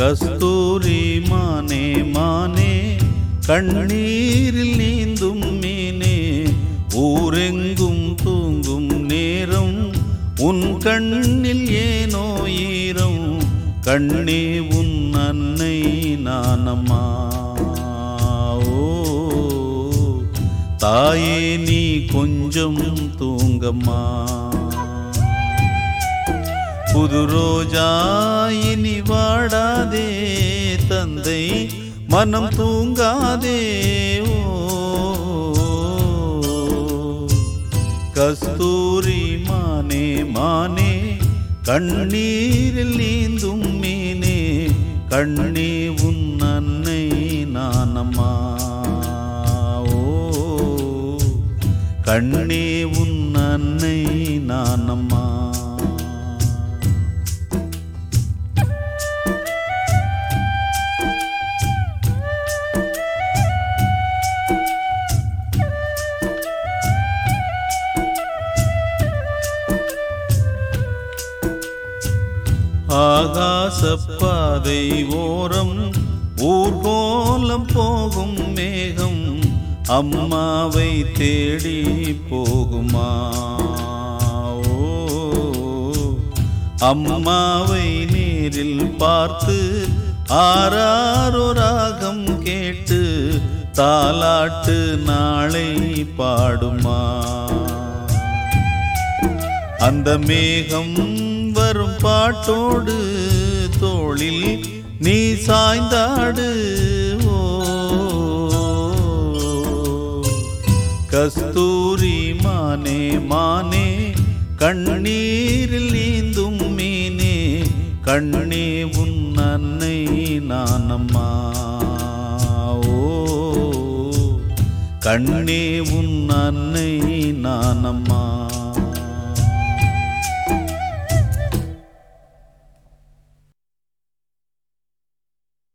கஸ்தூரி மானே மானே கண்ணீரில் நீந்தும் மீனே ஊரெங்கும் தூங்கும் நேரம் உன் கண்ணில் ஏனோ ஈரம் கண்ணே உன் அன்னை நானம்மா ஓ தாயே நீ கொஞ்சம் தூங்கம்மா புது ரோஜா இனி வாடாதே தந்தை மனம் தூங்காதே ஓ கஸ்தூரி மானே மானே கண்ணீரில் நீந்தும் மீனே கண்ணே உன் அன்னை நானம்மா ஓ கண்ணே உன் அன்னை நானம்மா ஆகாசப்பாதை ஓரம் ஊர்கோலம் போகும் மேகம் அம்மாவை தேடி போகுமா ஓ அம்மாவை நேரில் பார்த்து ஆறாரோ ராகம் கேட்டு தாலாட்டு நாளை பாடுமா அந்த மேகம் வரும் பாட்டோடு தோளில் நீ சாய்ந்தாடு ஓ கஸ்தூரி மானே மானே கண்ணீரில் நீந்தும் மீனே கண்ணே உன் அன்னை நானம்மா ஓ கண்ணே உன் அன்னை நானம்மா